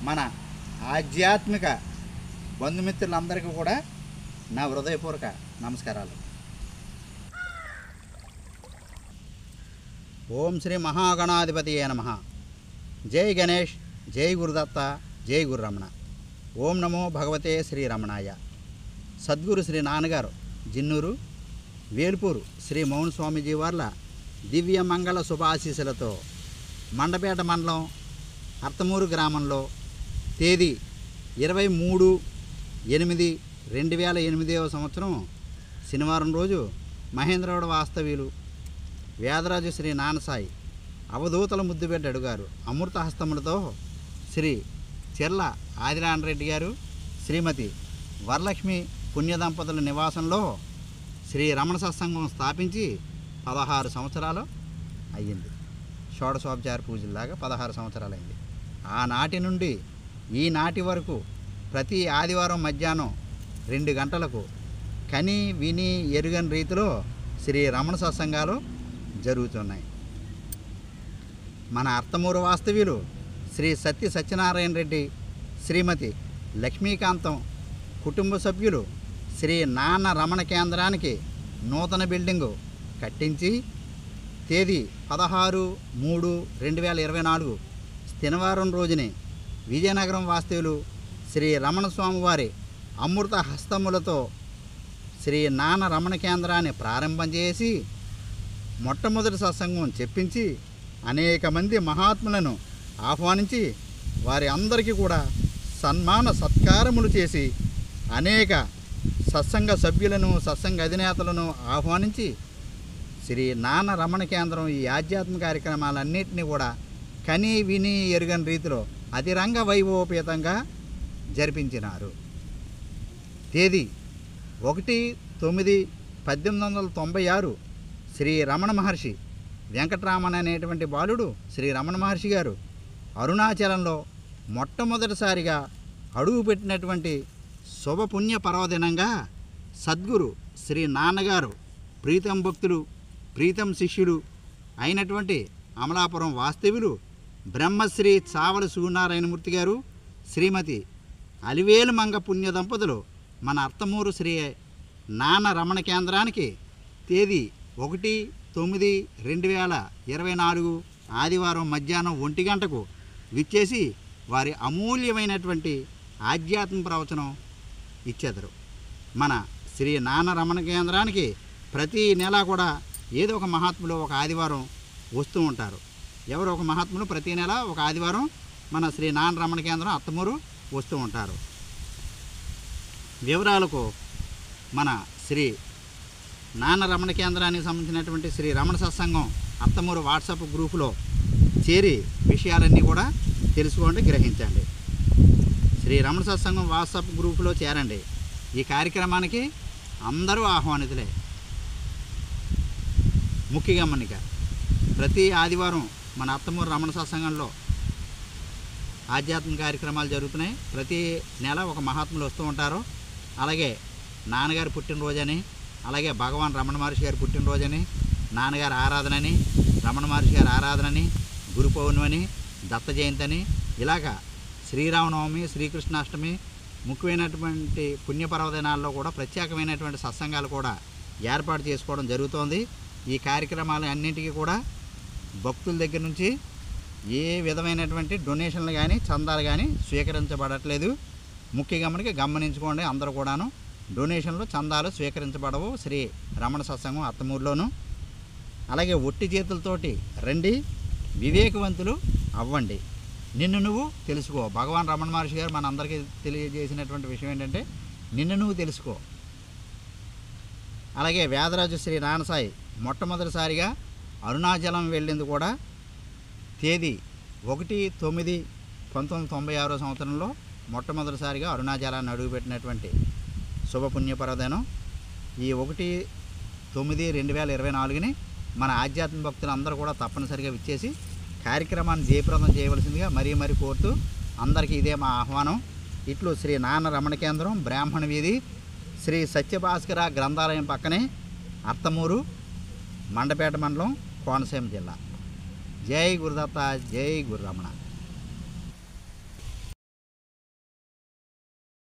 మన ఆధ్యాత్మిక బంధుమిత్రులందరికీ కూడా నా హృదయపూర్వక నమస్కారాలు ఓం శ్రీ మహాగణాధిపతి నమ జై గణేష్ జై గురుదత్త జై గురురమణ ఓం నమో భగవతే శ్రీ రమణాయ సద్గురు శ్రీ నాన్నగారు జిన్నూరు వేల్పూరు శ్రీ మౌన స్వామీజీ వార్ల దివ్య మంగళ శుభాశీసులతో మండపేట మండలం అర్తమూరు గ్రామంలో తేదీ ఇరవై మూడు ఎనిమిది రెండు వేల ఎనిమిదవ సంవత్సరం శనివారం రోజు మహేంద్రగౌడ వాస్తవ్యులు వేదరాజు శ్రీ నానసాయి అవధూతల ముద్దుబిడ్డ అడుగారు అమృత హస్తములతో శ్రీ చెర్ల ఆదినారాయణరెడ్డి గారు శ్రీమతి వరలక్ష్మి పుణ్య దంపతుల నివాసంలో శ్రీ రమణ సత్సంగం స్థాపించి పదహారు సంవత్సరాలు అయ్యింది షోడశోపచార పూజల్లాగా పదహారు సంవత్సరాలు అయింది ఆనాటి నుండి ఈనాటి వరకు ప్రతి ఆదివారం మధ్యాహ్నం రెండు గంటలకు కని విని ఎరుగని రీతిలో శ్రీ రమణ సత్సంగాలు జరుగుతున్నాయి మన అర్థమూరు వాస్తవ్యులు శ్రీ సత్య సత్యనారాయణ రెడ్డి శ్రీమతి లక్ష్మీకాంతం కుటుంబ సభ్యులు శ్రీ నాన్న రమణ కేంద్రానికి నూతన బిల్డింగు కట్టించి తేదీ పదహారు మూడు రెండు వేల ఇరవై నాలుగు శనివారం రోజునే విజయనగరం వాస్తవ్యులు శ్రీ రమణ స్వామి వారి అమృత హస్తములతో శ్రీ నాన్న రమణ కేంద్రాన్ని ప్రారంభం చేసి మొట్టమొదటి సత్సంగం చెప్పించి అనేక మంది మహాత్ములను ఆహ్వానించి వారి అందరికీ కూడా సన్మాన సత్కారములు చేసి అనేక సత్సంగ సభ్యులను సత్సంగ అధినేతలను ఆహ్వానించి శ్రీ నాన్న రమణ కేంద్రం ఈ ఆధ్యాత్మిక కార్యక్రమాలన్నింటినీ కూడా కని విని ఎరుగని రీతిలో అతిరంగ వైభవోపేతంగా జరిపించినారు తేదీ ఒకటి తొమ్మిది పద్దెనిమిది వందల తొంభై ఆరు శ్రీ రమణ మహర్షి వెంకటరామన్ అనేటువంటి బాలుడు శ్రీ రమణ మహర్షి గారు అరుణాచలంలో మొట్టమొదటిసారిగా అడుగుపెట్టినటువంటి శుభపుణ్య పర్వదినంగా సద్గురు శ్రీ నాన్నగారు ప్రీతం భక్తులు ప్రీతం శిష్యులు అయినటువంటి అమలాపురం వాస్తవ్యులు బ్రహ్మశ్రీ చావల సూర్యనారాయణమూర్తి గారు శ్రీమతి అలివేలు మంగ పుణ్య దంపతులు మన అర్థమూరు శ్రీ నాన్న రమణ కేంద్రానికి తేదీ ఒకటి తొమ్మిది రెండు వేల ఇరవై నాలుగు ఆదివారం మధ్యాహ్నం ఒంటి గంటకు విచ్చేసి వారి అమూల్యమైనటువంటి ఆధ్యాత్మ ప్రవచనం ఇచ్చేదరు మన శ్రీ నాన్న రమణ కేంద్రానికి ప్రతి నెల కూడా ఏదో ఒక మహాత్ములు ఒక ఆదివారం వస్తూ ఉంటారు ఎవరు ఒక మహాత్ములు ప్రతి నెల ఒక ఆదివారం మన శ్రీ నాన్న రమణ కేంద్రం అత్తమూరు వస్తూ ఉంటారు వివరాలకు మన శ్రీ నాన్న రమణ కేంద్రానికి సంబంధించినటువంటి శ్రీ రమణ సత్సంగం అత్తమూరు వాట్సాప్ గ్రూపులో చేరి విషయాలన్నీ కూడా తెలుసుకోండి గ్రహించండి శ్రీ రమణ సత్సంగం వాట్సాప్ గ్రూపులో చేరండి ఈ కార్యక్రమానికి అందరూ ఆహ్వానితులే ముఖ్య గమనిక ప్రతి ఆదివారం మన అత్తమూరు రమణ సత్సంగంలో ఆధ్యాత్మిక కార్యక్రమాలు జరుగుతున్నాయి ప్రతి నెల ఒక మహాత్ములు వస్తూ ఉంటారు అలాగే నాన్నగారి పుట్టినరోజని అలాగే భగవాన్ రమణ మహర్షి గారి పుట్టినరోజని నాన్నగారి ఆరాధనని రమణ మహర్షి గారి ఆరాధనని గురు పౌర్ణమని దత్త జయంతి అని ఇలాగా శ్రీరామనవమి శ్రీకృష్ణాష్టమి ముఖ్యమైనటువంటి పుణ్యపర్వదినాల్లో కూడా ప్రత్యేకమైనటువంటి సత్సంగాలు కూడా ఏర్పాటు చేసుకోవడం జరుగుతోంది ఈ కార్యక్రమాలు అన్నింటికీ కూడా భక్తుల దగ్గర నుంచి ఏ విధమైనటువంటి డొనేషన్లు కానీ చందాలు కానీ స్వీకరించబడట్లేదు ముఖ్య గమనిక గమనించుకోండి అందరూ కూడాను డొనేషన్లు చందాలు స్వీకరించబడవు శ్రీ రమణ సత్సంగం అత్తమూరులోను అలాగే ఒట్టి చేతులతోటి రండి వివేకవంతులు అవ్వండి నిన్ను నువ్వు తెలుసుకో భగవాన్ రమణ మహర్షి గారు మన అందరికీ తెలియజేసినటువంటి విషయం ఏంటంటే నిన్ను నువ్వు తెలుసుకో అలాగే వేదరాజు శ్రీ నానసాయి మొట్టమొదటిసారిగా అరుణాచలం వెళ్ళింది కూడా తేదీ ఒకటి తొమ్మిది పంతొమ్మిది వందల తొంభై ఆరో సంవత్సరంలో మొట్టమొదటిసారిగా అరుణాచలాన్ని అడుగుపెట్టినటువంటి శుభపుణ్య పర్వదినం ఈ ఒకటి తొమ్మిది రెండు వేల ఇరవై నాలుగుని మన ఆధ్యాత్మిక భక్తులందరూ కూడా తప్పనిసరిగా విచ్చేసి కార్యక్రమాన్ని జయప్రదం చేయవలసిందిగా మరీ మరీ కోరుతూ అందరికీ ఇదే మా ఆహ్వానం ఇట్లు శ్రీ నాన్న రమణ కేంద్రం బ్రాహ్మణ వీధి శ్రీ సత్యభాస్కర గ్రంథాలయం పక్కనే అర్తమూరు మండపేట మండలం కోనసీమ జిల్లా జై గురుదత్త జై గురురమణ